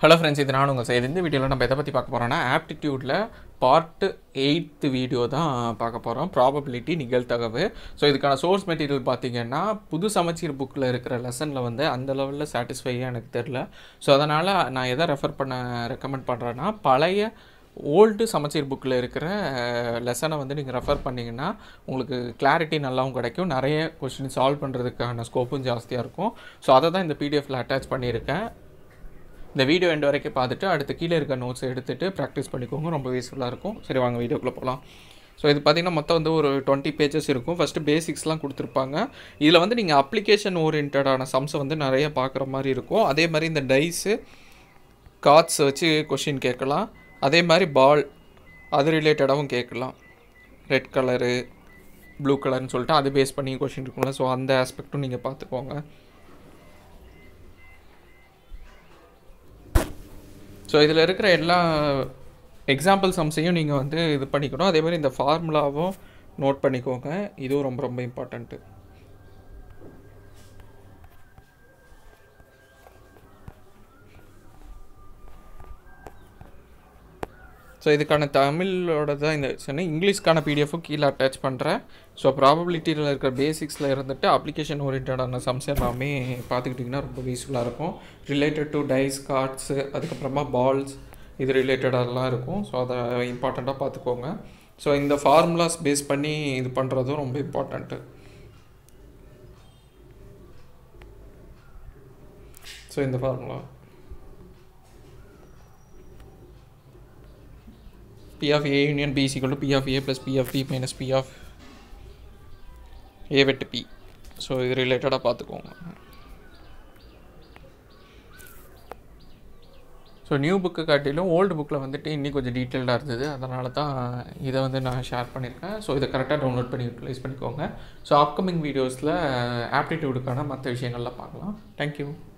hello friends இது நான் உங்கள் செய்து இந்த வீடியோவில் நம்ம எதை பற்றி பார்க்க போகிறோம்னா ஆப்டிடியூட்டில் பார்ட்டு எயித்து வீடியோ தான் பார்க்க போகிறோம் ப்ராபபிலிட்டி நிகழ்தகவு ஸோ இதுக்கான சோர்ஸ் மெட்டீரியல் பார்த்தீங்கன்னா புது சமச்சீர் புக்கில் இருக்கிற லெசனில் வந்து அந்த லெவலில் சாட்டிஸ்ஃபையாக எனக்கு தெரில ஸோ அதனால் நான் எதை ரெஃபர் பண்ண ரெக்கமெண்ட் பண்ணுறேன்னா பழைய ஓல்டு சமச்சீர் புக்கில் இருக்கிற லெசனை வந்து நீங்கள் ரெஃபர் பண்ணிங்கன்னா உங்களுக்கு கிளாரிட்டி நல்லாவும் கிடைக்கும் நிறைய கொஸ்டின் சால்வ் பண்ணுறதுக்கான ஸ்கோப்பும் ஜாஸ்தியாக இருக்கும் ஸோ அதை தான் இந்த பிடிஎஃப்பில் அட்டாச் பண்ணியிருக்கேன் இந்த வீடியோ எண்ட் வரைக்கும் பார்த்துட்டு அடுத்து கீழே இருக்க நோட்ஸ் எடுத்துகிட்டு ப்ராக்டிஸ் பண்ணிக்கோங்க ரொம்ப யூஸ்ஃபுல்லாக இருக்கும் சரி வாங்க வீடியோக்குள்ளே போகலாம் ஸோ இது பார்த்திங்கன்னா மொத்தம் வந்து ஒரு டுவெண்ட்டி பேஜஸ் இருக்கும் ஃபஸ்ட்டு பேசிக்ஸ்லாம் கொடுத்துருப்பாங்க இதில் வந்து நீங்கள் அப்ளிகேஷன் ஓரியன்டான சம்ஸை வந்து நிறைய பார்க்குற மாதிரி இருக்கும் அதே மாதிரி இந்த டைஸு கார்ட்ஸ் வச்சு கொஷின் கேட்கலாம் அதே மாதிரி பால் அது ரிலேட்டடாகவும் கேட்கலாம் ரெட் கலரு ப்ளூ கலர்னு சொல்லிட்டு அது பேஸ் பண்ணி கொஷின் இருக்கும்ல ஸோ அந்த ஆஸ்பெக்ட்டும் நீங்கள் பார்த்துக்கோங்க ஸோ இதில் இருக்கிற எல்லா எக்ஸாம்பிள் சம்ஸையும் நீங்கள் வந்து இது பண்ணிக்கணும் அதே மாதிரி இந்த ஃபார்முலாவும் நோட் பண்ணிக்கோங்க இதுவும் ரொம்ப ரொம்ப இம்பார்ட்டண்ட்டு ஸோ இதுக்கான தமிழோட தான் இந்த சொன்னேன் இங்கிலீஷ்க்கான பிடிஎஃபும் கீழே அட்டாச் பண்ணுறேன் ஸோ ப்ராபபிலிட்டியில் இருக்கிற பேசிக்ஸில் இருந்துட்டு அப்ளிகேஷன் ஓரியன்டான சம்ஸ் எல்லாமே பார்த்துக்கிட்டிங்கன்னா ரொம்ப யூஸ்ஃபுல்லாக இருக்கும் ரிலேட்டட் டு டைஸ் கார்ட்ஸு அதுக்கப்புறமா பால்ஸ் இது ரிலேட்டடாலாம் இருக்கும் ஸோ அதை இம்பார்ட்டண்ட்டாக பார்த்துக்கோங்க ஸோ இந்த ஃபார்முலாஸ் பேஸ் பண்ணி இது பண்ணுறதும் ரொம்ப இம்பார்ட்டண்ட்டு ஸோ இந்த formula P of A union B is equal to P of A plus P of B minus P of A வெட்டு P ஸோ இது ரிலேட்டடாக பார்த்துக்கோங்க ஸோ நியூ புக்கு காட்டிலும் ஓல்டு புக்கில் வந்துட்டு இன்னும் கொஞ்சம் டீட்டெயில்டாக இருந்தது அதனால தான் இதை வந்து நான் ஷேர் பண்ணியிருக்கேன் ஸோ இதை கரெக்டாக டவுன்லோட் பண்ணி யூட்டிலைஸ் பண்ணிக்கோங்க ஸோ அப்கமிங் வீடியோஸில் ஆப்டிடியூடுக்கான மற்ற விஷயங்கள்லாம் பார்க்கலாம் தேங்க்யூ